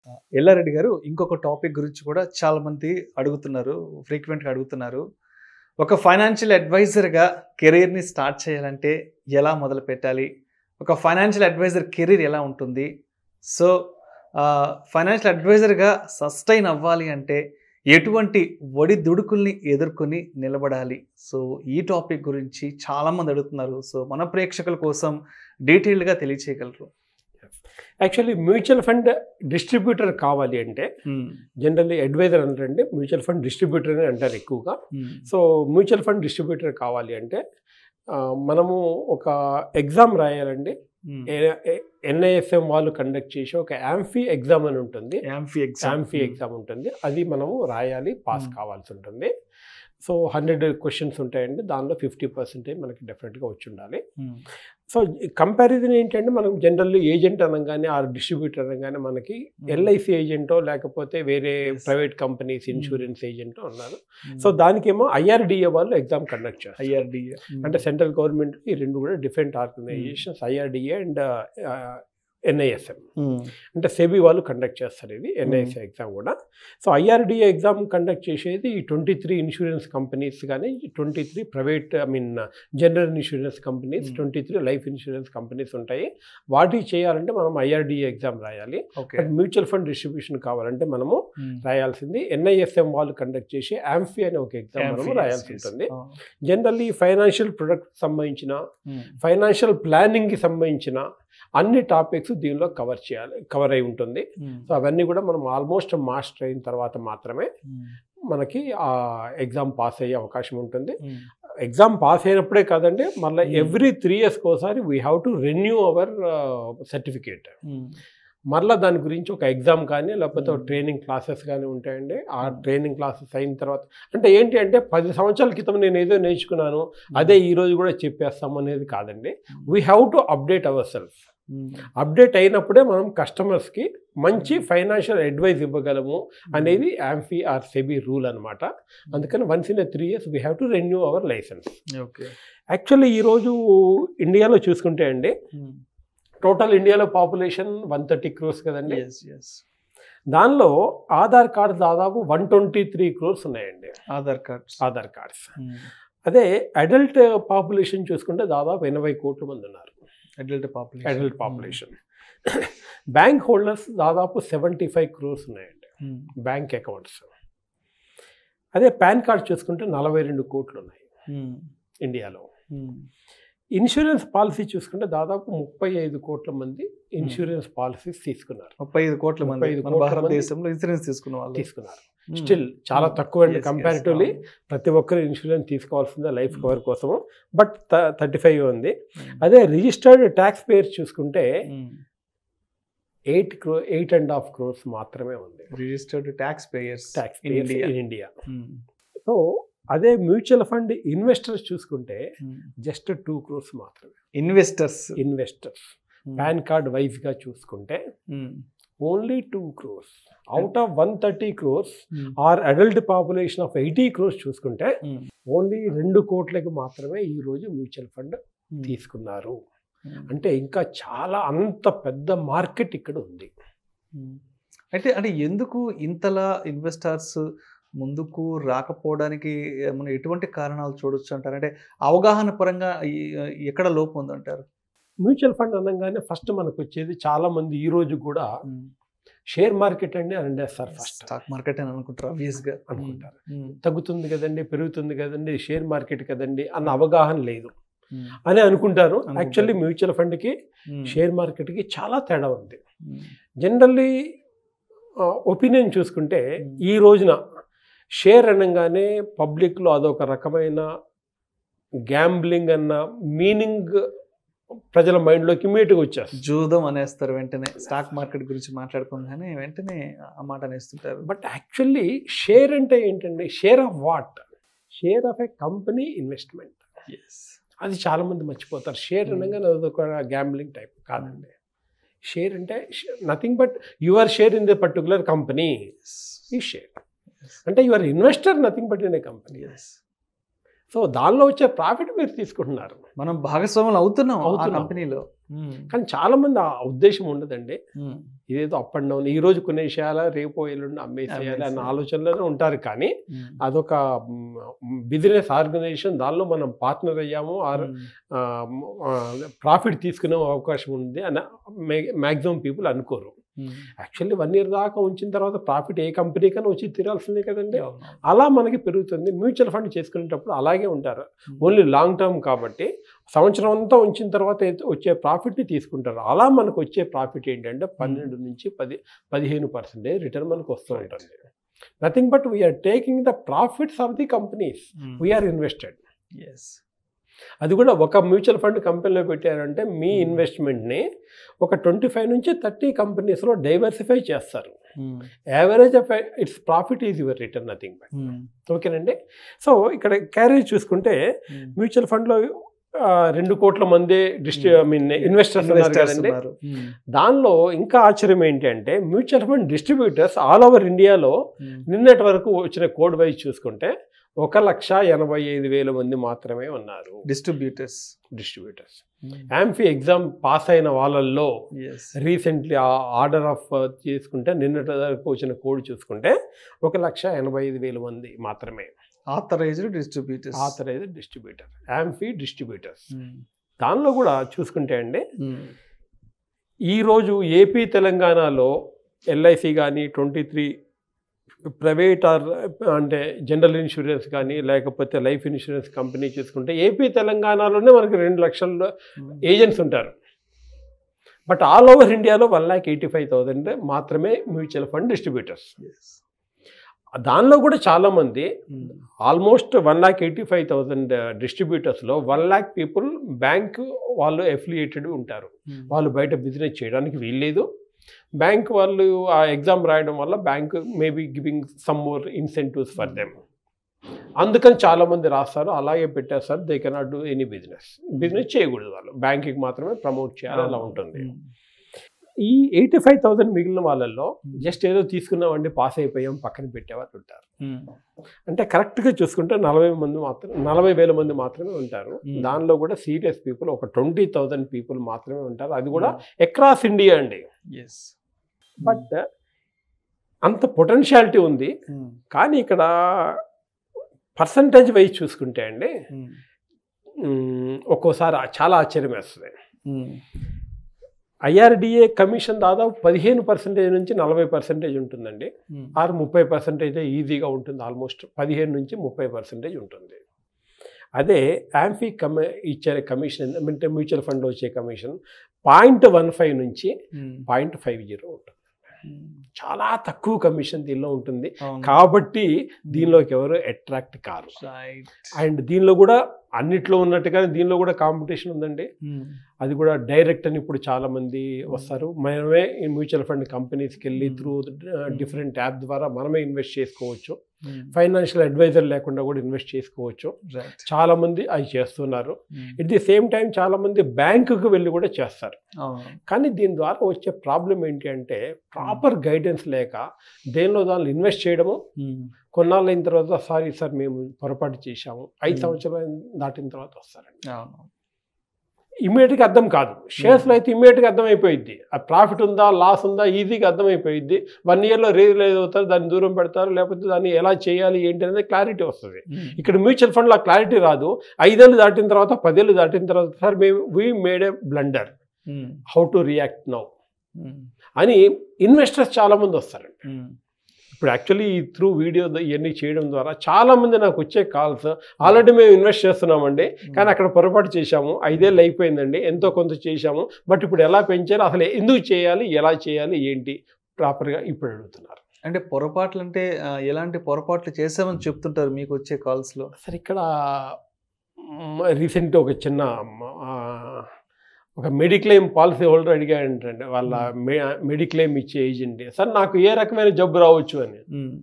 ఎల్లారెడ్డి గారు ఇంకొక టాపిక్ గురించి కూడా చాలా మంది అడుగుతున్నారు ఫ్రీక్వెంట్గా అడుగుతున్నారు ఒక ఫైనాన్షియల్ అడ్వైజర్గా కెరీర్ని స్టార్ట్ చేయాలంటే ఎలా మొదలు పెట్టాలి ఒక ఫైనాన్షియల్ అడ్వైజర్ కెరీర్ ఎలా ఉంటుంది సో ఫైనాన్షియల్ అడ్వైజర్గా సస్టైన్ అవ్వాలి అంటే ఎటువంటి ఒడి దుడుకుల్ని ఎదుర్కొని నిలబడాలి సో ఈ టాపిక్ గురించి చాలామంది అడుగుతున్నారు సో మన ప్రేక్షకుల కోసం డీటెయిల్డ్గా తెలియచేయగలరు యాక్చువల్లీ మ్యూచువల్ ఫండ్ డిస్ట్రిబ్యూటర్ కావాలి అంటే జనరల్లీ అడ్వైజర్ అంటారంటే మ్యూచువల్ ఫండ్ డిస్ట్రిబ్యూటర్ అని అంటారు ఎక్కువగా సో మ్యూచువల్ ఫండ్ డిస్ట్రిబ్యూటర్ కావాలి అంటే ఆ, మనము ఒక ఎగ్జామ్ రాయాలండి ఎన్ఐఎస్ఎం వాళ్ళు కండక్ట్ చేసి ఒక యాంఫీ ఎగ్జామ్ అని ఉంటుంది యాంఫీ ఎగ్జామ్ యాంఫీ ఎగ్జామ్ ఉంటుంది అది మనము రాయాలి పాస్ Hmm. కావాల్సి ఉంటుంది సో హండ్రెడ్ క్వశ్చన్స్ ఉంటాయండి దానిలో ఫిఫ్టీ పర్సెంటేజ్ మనకి డెఫినెట్గా వచ్చి ఉండాలి సో కంపారిజన్ ఏంటంటే మనం జనరల్ ఏజెంట్ అనగానే ఆ డిస్ట్రిబ్యూటర్ అనగానే మనకి ఎల్ఐసి ఏజెంటో లేకపోతే వేరే Yes. ప్రైవేట్ కంపెనీస్ ఇన్సూరెన్స్ ఏజెంటో ఉన్నారు సో దానికేమో ఐఆర్డిఏ వాళ్ళు ఎగ్జామ్ కండక్ట్ చేస్తారు ఐఆర్డి అంటే సెంట్రల్ గవర్నమెంట్ ఈ రెండు కూడా different organisations IRDA and NISM అంటే సెబీ వాళ్ళు కండక్ట్ చేస్తారు ఇది ఎన్ఐఎస్ఏ ఎగ్జామ్ కూడా సో ఐఆర్డిఏ ఎగ్జామ్ కండక్ట్ చేసేది ఈ ట్వంటీ త్రీ ఇన్సూరెన్స్ కంపెనీస్ కానీ twenty three private I mean general insurance companies Hmm. Twenty three life insurance companies ఉంటాయి వాటికి చేయాలంటే మనం ఐఆర్డిఏ ఎగ్జామ్ రాయాలి okay but mutual fund distribution కావాలంటే మనము రాయాల్సింది ఎన్ఐఎస్ఎం వాళ్ళు కండక్ట్ చేసి యాంఫీ అనే ఒక ఎగ్జామ్ మనము రాయాల్సి ఉంటుంది జనరల్లీ ఫైనాన్షియల్ ప్రొడక్ట్ సంబంధించిన ఫైనాన్షియల్ ప్లానింగ్కి సంబంధించిన అన్ని టాపిక్స్ దీనిలో కవర్ చేయాలి కవర్ అయి ఉంటుంది సో అవన్నీ కూడా మనం ఆల్మోస్ట్ మాస్టర్ అయిన తర్వాత మాత్రమే మనకి ఆ ఎగ్జామ్ పాస్ అయ్యే అవకాశం ఉంటుంది ఎగ్జామ్ పాస్ అయినప్పుడే కాదండి మళ్ళీ Hmm. ఎవ్రీ త్రీ ఇయర్స్ ఒకసారి we have to renew our certificate మళ్ళీ దాని గురించి ఒక ఎగ్జామ్ కానీ లేకపోతే ఒక Hmm. ట్రైనింగ్ క్లాసెస్ కానీ ఉంటాయండి ఆ Hmm. ట్రైనింగ్ క్లాసెస్ అయిన తర్వాత అంటే ఏంటి అంటే పది సంవత్సరాల క్రితం నేను ఏదో నేర్చుకున్నాను అదే ఈ రోజు కూడా చెప్పేస్తాం అనేది కాదండి we have to update our self update అయినప్పుడే మనం కస్టమర్స్కి మంచి ఫైనాన్షియల్ అడ్వైస్ ఇవ్వగలము అనేది యాంఫీ ఆర్ సెబీ రూల్ అనమాట అందుకని once in three years we have to renew our licence okay actually ఈరోజు ఇండియాలో చూసుకుంటే అండి టోటల్ ఇండియాలో పాపులేషన్ వన్ థర్టీ క్రోర్స్ కదండి ఎస్ ఎస్ దానిలో ఆధార్ కార్డ్స్ దాదాపు వన్ ట్వంటీ త్రీ క్రోర్స్ ఉన్నాయండి ఆధార్ కార్డ్స్ ఆధార్ కార్డ్స్ అదే అడల్ట్ పాపులేషన్ చూసుకుంటే దాదాపు ఎనభై కోట్ల మంది ఉన్నారు adult population adult population bank holders దాదాపు సెవెంటీ ఫైవ్ క్రోర్స్ ఉన్నాయండి బ్యాంక్ అకౌంట్స్ అదే పాన్ కార్డ్ చూసుకుంటే నలభై రెండు కోట్లు ఉన్నాయి ఇండియాలో ఇన్సూరెన్స్ పాలసీ చూసుకుంటే దాదాపు ముప్పై ఐదు కోట్ల మంది ఇన్సూరెన్స్ పాలసీస్ తీసుకున్నారు ముప్పై ఐదు కోట్ల మంది 35 మన కోట్ల మంది భారతదేశంలో ఇన్సూరెన్స్ తీసుకున్న వాళ్ళు తీసుకున్నారు స్టిల్ చాలా తక్కువ అండి Yes, yes, కంపారిటివ్లీ ప్రతి ఒక్కరు ఇన్సూరెన్స్ తీసుకోవాల్సిందే లైఫ్ కవర్ కోసము బట్ థర్టీ ఫైవ్ ఉంది అదే రిజిస్టర్డ్ ట్యాక్స్ పేయర్స్ చూసుకుంటే ఎయిట్ క్రో ఎయిట్ అండ్ హాఫ్ క్రోర్స్ మాత్రమే ఉంది registered tax payers tax In payers India. In India so అదే మ్యూచువల్ ఫండ్ ఇన్వెస్టర్స్ చూసుకుంటే జస్ట్ టూ క్రోర్స్ మాత్రమే ఇన్వెస్టర్స్ ఇన్వెస్టర్స్ పాన్ కార్డ్ వైజ్గా చూసుకుంటే only two crores out of one thirty crores or adult population of eighty crores చూసుకుంటే only రెండు కోట్లకి మాత్రమే ఈరోజు మ్యూచువల్ ఫండ్ తీసుకున్నారు అంటే ఇంకా చాలా అంత పెద్ద మార్కెట్ ఇక్కడ ఉంది అయితే అంటే ఎందుకు ఇంతలా ఇన్వెస్టర్స్ ముందుకు రాకపోవడానికి మనం ఎటువంటి కారణాలు చూడొచ్చు అంటారు అంటే అవగాహన పరంగా ఈ- ఎక్కడ లోపం ఉందంటారు మ్యూచువల్ ఫండ్ అనగానే ఫస్ట్ మనకు వచ్చేది చాలా మంది ఈ రోజు కూడా షేర్ మార్కెట్ అండి అని అండేస్తారు ఫస్ట్ స్టాక్ మార్కెట్ అని అనుకుంటారు ఆబ్వియస్ గా అనుకుంటారు తగ్గుతుంది కదండి పెరుగుతుంది కదండి షేర్ మార్కెట్ కదండి అన్న అవగాహన లేదు అని అనుకుంటారు అనుకుంటారు. యాక్చువల్లీ మ్యూచువల్ ఫండ్కి షేర్ మార్కెట్కి చాలా తేడా ఉంది జనరల్లీ ఒపీనియన్ చూసుకుంటే Hmm. ఈ రోజున షేర్ అనగానే పబ్లిక్లో అదొక రకమైన గ్యాంబ్లింగ్ అన్న మీనింగ్ ప్రజల మైండ్లోకి ఇమీడియట్గా వచ్చేస్తుంది జూదం అనేస్తారు వెంటనే స్టాక్ మార్కెట్ గురించి మాట్లాడుకోగానే వెంటనే ఆ మాట అనేస్తుంటారు బట్ యాక్చువల్లీ షేర్ అంటే ఏంటండి share of what share of a company investment అది చాలా మంది మర్చిపోతారు షేర్ Hmm. అనగానే అదొక గ్యాంబ్లింగ్ టైప్ కాదండి షేర్ అంటే nothing but your share in the particular company ఈ షేర్ అంటే your investor nothing but in a company so దానిలో వచ్చే ప్రాఫిట్ మీరు తీసుకుంటున్నారు మనం భాగస్వాములు అవుతున్నాం ఆ అవుతున్నాం. కంపెనీలో కానీ చాలా మంది ఆ ఉద్దేశం ఉండదండి ఇదేదో అప్ అండ్ డౌన్ ఈ రోజు కొనేసేయాలా రేపు ఎల్లుండి అమ్మేసేయాలి అన్న అమ్మేసేయాలి. ఆలోచనలోనే ఉంటారు కానీ అదొక బిజినెస్ ఆర్గనైజేషన్ దానిలో మనం పార్ట్నర్ అయ్యాము ఆర్ ప్రాఫిట్ తీసుకునే అవకాశం ఉంది అని మ్యాక్సిమం పీపుల్ అనుకోరు యాక్చువల్లీ వన్ ఇయర్ దాకా ఉంచిన తర్వాత ప్రాఫిట్ ఏ కంపెనీకైనా వచ్చి తీరాల్సిందే కదండి అలా మనకి పెరుగుతుంది మ్యూచువల్ ఫండ్ చేసుకునేటప్పుడు అలాగే ఉంటారు ఓన్లీ లాంగ్ టర్మ్ కాబట్టి సంవత్సరం అంతా ఉంచిన తర్వాత అయితే వచ్చే ప్రాఫిట్ని తీసుకుంటారు అలా మనకు వచ్చే ప్రాఫిట్ ఏంటంటే పన్నెండు నుంచి పది పదిహేను పర్సెంటేజ్ రిటర్న్ మనకు వస్తూ ఉంటుంది nothing but we're taking the profits of the companies we're invested yes అది కూడా ఒక మ్యూచువల్ ఫండ్ కంపెనీలో పెట్టారంటే మీ ఇన్వెస్ట్మెంట్ని ఒక ట్వంటీ ఫైవ్ నుంచి థర్టీ కంపెనీస్లో డైవర్సిఫై చేస్తారు average of its profit is your return nothing but ఓకేనండి సో ఇక్కడ క్యారేజ్ చూసుకుంటే మ్యూచువల్ ఫండ్లో ఆ, రెండు కోట్ల మంది డిస్ట్రి ఐ మీన్ ఇన్వెస్టర్స్ ఉన్నారు కదండి దానిలో ఇంకా ఆశ్చర్యం ఏంటి అంటే mutual fund distributors all over ఇండియాలో నిన్నటి వరకు వచ్చిన కోడ్ వైజ్ చూసుకుంటే ఒక లక్ష ఎనభై ఐదు వేల మంది మాత్రమే ఉన్నారు distributors distributors AMFI exam pass అయిన వాళ్ళల్లో ఎస్ రీసెంట్లీ ఆ ఆర్డర్ ఆఫ్ చేసుకుంటే నిన్నటి వరకు వచ్చిన కోడ్ చూసుకుంటే ఒక లక్ష ఎనభై ఐదు వేల మంది మాత్రమే authorised distributors authorise distributor AMFI distributors దానిలో కూడా చూసుకుంటే అండి ఈరోజు ఏపీ తెలంగాణలో ఎల్ఐసి కానీ ట్వంటీ త్రీ ప్రైవేట్ ఆర్ అంటే జనరల్ ఇన్సూరెన్స్ కానీ లేకపోతే లైఫ్ ఇన్సూరెన్స్ కంపెనీ చూసుకుంటే ఏపీ తెలంగాణలోనే మనకి రెండు లక్షల ఏజెంట్స్ ఉంటారు బట్ ఆల్ ఓవర్ ఇండియాలో one lakh eighty five thousand మాత్రమే మ్యూచువల్ ఫండ్ డిస్ట్రిబ్యూటర్స్ దానిలో కూడా చాలామంది almost one lakh eighty five thousand డిస్ట్రిబ్యూటర్స్లో వన్ ల్యాక్ పీపుల్ బ్యాంక్ వాళ్ళు ఎఫిలియేటెడ్ ఉంటారు వాళ్ళు బయట బిజినెస్ చేయడానికి వీల్లేదు బ్యాంక్ వాళ్ళు ఆ ఎగ్జామ్ రాయడం వల్ల bank maybe giving some more incentives for them అందుకని చాలామంది రాస్తారు అలాగే పెట్టేస్తారు they cannot do any business business చేయకూడదు వాళ్ళు బ్యాంక్కి మాత్రమే ప్రమోట్ చేయాలి అలా ఉంటుంది ఈ ఎయిటీ ఫైవ్ థౌసండ్ మిగిలిన వాళ్ళల్లో జస్ట్ ఏదో తీసుకున్నామండి పాస్ అయిపోయాం పక్కన పెట్టేవాళ్ళు ఉంటారు అంటే కరెక్ట్గా చూసుకుంటే నలభై మంది మాత్రం నలభై వేల మంది మాత్రమే ఉంటారు Hmm. దానిలో కూడా సీరియస్ పీపుల్ ఒక ట్వంటీ థౌసండ్ పీపుల్ మాత్రమే ఉంటారు అది కూడా అక్రాస్ ఇండియా అండి ఎస్ బట్ అంత పొటెన్షియాలిటీ ఉంది కానీ ఇక్కడ పర్సంటేజ్ వైజ్ చూసుకుంటే అండి మ్, ఒక్కోసారి చాలా ఆశ్చర్యం వేస్తుంది ఐఆర్డిఏ కమిషన్ దాదాపు పదిహేను పర్సెంటేజ్ నుంచి నలభై పర్సెంటేజ్ ఉంటుందండి ఆరు ముప్పై పర్సెంటేజ్ ఈజీగా ఉంటుంది ఆల్మోస్ట్ పదిహేను నుంచి ముప్పై పర్సెంటేజ్ ఉంటుంది అదే యాంఫీ కమి ఇచ్చే కమిషన్ అంటే మ్యూచువల్ ఫండ్ వచ్చే కమిషన్ పాయింట్ వన్ ఫైవ్ నుంచి పాయింట్ ఫైవ్ జీరో ఉంటుంది చాలా తక్కువ కమిషన్ దీనిలో ఉంటుంది కాబట్టి దీనిలోకి ఎవరు అట్రాక్ట్ కారు అండ్ దీనిలో కూడా అన్నిట్లో ఉన్నట్టుగానే దీనిలో కూడా కాంపిటీషన్ ఉందండి అది కూడా డైరెక్ట్ అని ఇప్పుడు చాలా మంది వస్తారు మనమే ఈ మ్యూచువల్ ఫండ్ కంపెనీస్కి వెళ్ళి త్రూ డిఫరెంట్ యాప్ ద్వారా మనమే ఇన్వెస్ట్ చేసుకోవచ్చు ఫైనాన్షియల్ అడ్వైజర్ లేకుండా కూడా ఇన్వెస్ట్ చేసుకోవచ్చు చాలా మంది అవి చేస్తున్నారు ఎట్ ది సేమ్ టైం చాలా మంది బ్యాంకుకు వెళ్ళి కూడా చేస్తారు కానీ దీని ద్వారా వచ్చే ప్రాబ్లం ఏంటి అంటే ప్రాపర్ గైడెన్స్ లేక దేనిలో దానిలో ఇన్వెస్ట్ చేయడము కొన్నాళ్ళు అయిన తర్వాత సారీ సార్ మేము పొరపాటు చేశాము ఐదు Hmm. సంవత్సరాలు దాటిన తర్వాత వస్తారండి ఇమీడియట్గా అర్థం కాదు షేర్స్లో అయితే ఇమీడియట్గా అర్థమైపోయింది ఆ ప్రాఫిట్ ఉందా లాస్ ఉందా ఈజీగా అర్థమైపోయింది వన్ ఇయర్లో రియలైజ్ అవుతారు దాన్ని దూరం పెడతారు లేకపోతే దాన్ని ఎలా చేయాలి ఏంటి అనేది క్లారిటీ వస్తుంది ఇక్కడ మ్యూచువల్ ఫండ్లో ఆ క్లారిటీ రాదు ఐదేళ్ళు దాటిన తర్వాత పదేళ్ళు దాటిన తర్వాత సార్ మేము we made a blunder how to react now అని ఇన్వెస్టర్స్ చాలామంది వస్తారండి ఇప్పుడు యాక్చువల్లీ త్రూ వీడియో ఇవన్నీ చేయడం ద్వారా చాలామంది నాకు వచ్చే కాల్స్ ఆల్రెడీ మేము ఇన్వెస్ట్ చేస్తున్నామండి కానీ అక్కడ పొరపాటు చేశాము ఐదేళ్ళు అయిపోయిందండి ఎంతో కొంత చేశాము బట్ ఇప్పుడు ఎలా పెంచాలి అసలు ఎందుకు చేయాలి ఎలా చేయాలి ఏంటి ప్రాపర్గా ఇప్పుడు అడుగుతున్నారు అంటే పొరపాట్లు అంటే ఆ, ఎలాంటి పొరపాట్లు చేసామని చెప్తుంటారు మీకు వచ్చే కాల్స్ లో సార్ ఇక్కడ రీసెంట్ ఒక చిన్న ఆ, ఒక మెడిక్లెయిమ్ పాలసీ హోల్డర్ అడిగాడంటే వాళ్ళ మె మెడిక్లెయిమ్ ఇచ్చే ఏజెంట్ సార్ నాకు ఏ రకమైన జబ్బు రావచ్చు అని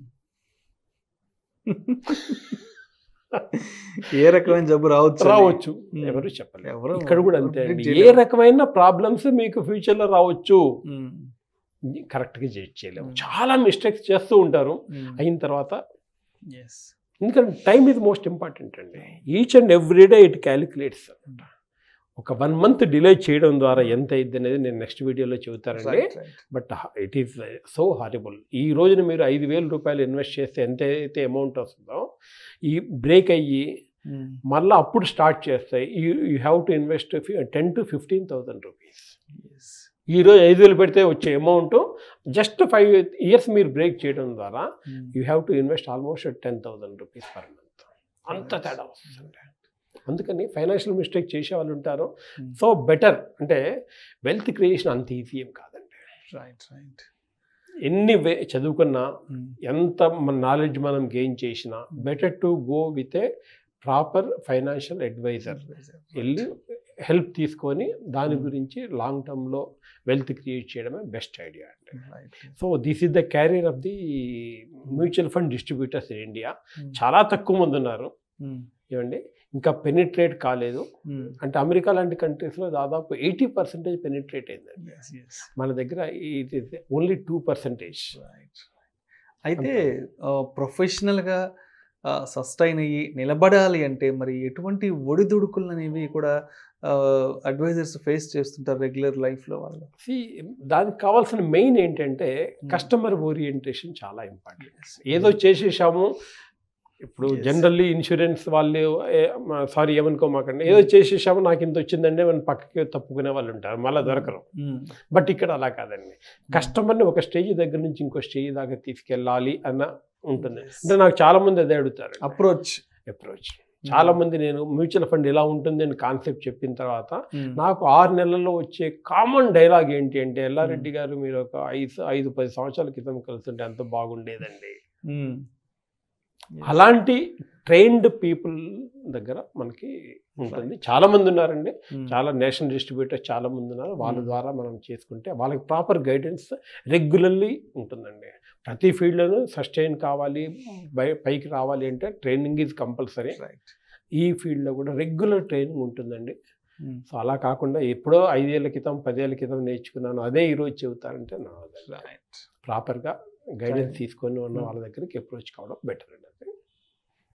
ఏ రకమైన జబ్బు రావచ్చు అని. రావచ్చు Hmm. ఎవరు చెప్పలేరు ఎవరు ఇక్కడ కూడా అంతే అండి predict ఏ చేయలేరు. రకమైన ప్రాబ్లమ్స్ మీకు ఫ్యూచర్లో రావచ్చు Hmm. కరెక్ట్గా చేయలేము Hmm. చాలా మిస్టేక్స్ చేస్తూ ఉంటారు Hmm. అయిన తర్వాత Yes. ఎందుకంటే టైం ఇస్ మోస్ట్ ఇంపార్టెంట్ అండి each and every day it calculates ఒక వన్ మంత్ డిలే చేయడం ద్వారా ఎంత అయింది అనేది నేను నెక్స్ట్ వీడియోలో చెబుతానండి right right but it is so horrible ఈ రోజున మీరు ఐదు వేల రూపాయలు ఇన్వెస్ట్ చేస్తే ఎంత అయితే అమౌంట్ వస్తుందో ఈ బ్రేక్ అయ్యి మళ్ళీ అప్పుడు స్టార్ట్ చేస్తాయి you you have to invest ten to fifteen thousand rupees ఈరోజు ఐదు వేలు పెడితే వచ్చే అమౌంట్ జస్ట్ ఫైవ్ ఇయర్స్ మీరు బ్రేక్ చేయడం ద్వారా you have to invest almost ten thousand rupees per month అంత తేడా వస్తుంది అందుకని ఫైనాన్షియల్ మిస్టేక్ చేసే వాళ్ళు ఉంటారు సో బెటర్ అంటే వెల్త్ క్రియేషన్ అంత ఈజీ ఏం కాదండి రైట్ రైట్ ఎన్ని వే చదువుకున్నా ఎంత మన నాలెడ్జ్ మనం గెయిన్ చేసినా better to go with a proper financial advisor వెళ్ళి హెల్ప్ తీసుకొని దాని గురించి లాంగ్ టర్మ్లో వెల్త్ క్రియేట్ చేయడమే బెస్ట్ ఐడియా అండి so this is the career of the mutual fund distributors in India చాలా తక్కువ మంది ఉన్నారు ఏమండి ఇంకా పెనిట్రేట్ కాలేదు అంటే అమెరికా లాంటి కంట్రీస్లో దాదాపు ఎయిటీ పర్సెంటేజ్ పెనిట్రేట్ అయిందండి మన దగ్గర it is only two percentage అయితే ప్రొఫెషనల్గా సస్టైన్ అయ్యి నిలబడాలి అంటే మరి ఎటువంటి ఒడిదుడుకులు అనేవి కూడా అడ్వైజర్స్ ఫేస్ చేస్తుంటారు రెగ్యులర్ లైఫ్లో వాళ్ళు దానికి కావాల్సిన మెయిన్ ఏంటంటే కస్టమర్ ఓరియంటేషన్ చాలా ఇంపార్టెంట్ ఏదో చేసేసాము ఇప్పుడు Yes. జనరల్లీ ఇన్సూరెన్స్ వాళ్ళు సారీ ఏమనుకోమాకండి ఏదో చేసేసాము నాకు ఇంత వచ్చిందండి మనం పక్కకి తప్పుకునే వాళ్ళు ఉంటారు మళ్ళీ దొరకరు బట్ ఇక్కడ అలా కాదండి కస్టమర్ని ఒక స్టేజ్ దగ్గర నుంచి ఇంకో స్టేజ్ దాకా తీసుకెళ్ళాలి అన్న ఉంటుంది అంటే నాకు చాలా మంది అదే అడుగుతారు అప్రోచ్ అప్రోచ్ చాలా మంది నేను మ్యూచువల్ ఫండ్ ఎలా ఉంటుంది అని కాన్సెప్ట్ చెప్పిన తర్వాత నాకు ఆరు నెలల్లో వచ్చే కామన్ డైలాగ్ ఏంటి అంటే ఎల్లారెడ్డి గారు మీరు ఒక ఐదు ఐదు పది సంవత్సరాల క్రితం కలుస్తుంటే ఎంత బాగుండేదండి అలాంటి ట్రైన్డ్ పీపుల్ దగ్గర మనకి ఉంటుంది చాలా మంది ఉన్నారండి చాలా నేషనల్ డిస్ట్రిబ్యూటర్స్ చాలా మంది ఉన్నారు వాళ్ళ Hmm. ద్వారా మనం చేసుకుంటే వాళ్ళకి ప్రాపర్ గైడెన్స్ రెగ్యులర్లీ ఉంటుందండి ప్రతి ఫీల్డ్లోనూ సస్టైన్ కావాలి బై పైకి రావాలి అంటే ట్రైనింగ్ ఈజ్ కంపల్సరీ రైట్ ఈ ఫీల్డ్లో కూడా రెగ్యులర్ ట్రైనింగ్ ఉంటుందండి సో అలా కాకుండా ఎప్పుడో ఐదేళ్ల క్రితం పదేళ్ల క్రితం నేర్చుకున్నాను అదే ఈరోజు చెబుతారంటే నా రైట్ ప్రాపర్గా గైడెన్స్ Right. తీసుకొని ఉన్న Hmm. వాళ్ళ దగ్గరికి అప్రోచ్ కావడం బెటర్ అండి